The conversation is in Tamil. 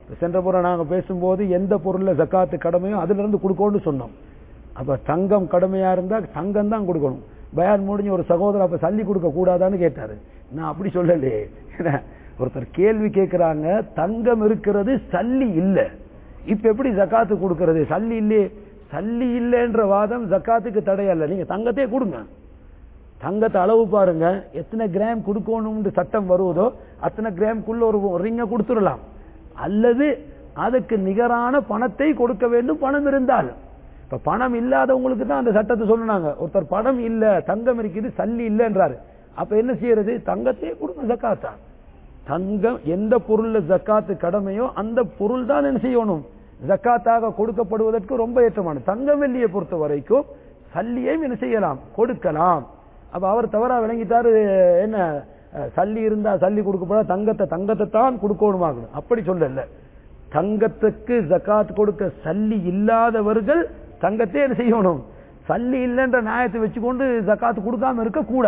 சென்ற முறை நாங்க பேசும்போது எந்த பொருள்ல ஜக்காத்து கடமையோ அதுல இருந்து கொடுக்கணும்னு சொன்னோம் அப்ப தங்கம் கடமையா இருந்தா தங்கம் தான் கொடுக்கணும் பயான் முடிஞ்சு ஒரு சகோதரர் அப்ப சல்லி கொடுக்க கூடாதான்னு கேட்டாரு நான் அப்படி சொல்லலையே என்ன, ஒருத்தர் கேள்வி கேட்கிறாங்க தங்கம் இருக்கிறது சல்லி இல்ல இப்ப எப்படி ஜக்காத்து கொடுக்கிறது சல்லி இல்லையே சல்லி இல்லைன்ற வாதம் ஜக்காத்துக்கு தடையல்ல நீங்க தங்கத்தையே கொடுங்க தங்கத்தை அளவு பாருங்க எத்தனை கிராம் கொடுக்கணும்னு சட்டம் வருவதோ அத்தனை கிராம்குள்ள ஒரு ரிங்க கொடுத்துடலாம் அல்லது அதுக்கு நிகரான பணத்தை கொடுக்க வேண்டும் பணம் இருந்தால் இப்ப பணம் இல்லாதவங்களுக்கு தான் அந்த சட்டத்தை சொன்னாங்க ஒருத்தர் பணம் இல்ல தங்கம் இருக்குது சல்லி இல்லைன்றாரு அப்ப என்ன செய்யறது தங்கத்தையே கொடுங்க ஜக்காத்தா தங்கம் எந்த பொருள்ல ஜக்காத்து கடமையோ அந்த பொருள் தான் என்ன செய்யணும் ஜக்காத்தாக கொடுக்கப்படுவதற்கு ரொம்ப ஏற்றமானது தங்கம் வெள்ளியை பொறுத்த வரைக்கும் சல்லியையும் என்ன செய்யலாம் கொடுக்கலாம் அப்ப அவர் தவறா விளங்கிட்டாரு என்ன அஹ், சல்லி இருந்தா சல்லி கொடுக்கப்பட தங்கத்தை தங்கத்தை தான் கொடுக்கணுமாகணும் அப்படி சொல்லல தங்கத்துக்கு ஜக்காத் கொடுக்க சல்லி இல்லாதவர்கள் தங்கத்தை என்ன செய்யணும் சல்லி இல்லைன்ற நியாயத்தை வச்சுக்கொண்டு ஜக்காத்து கொடுக்காம இருக்க கூடாது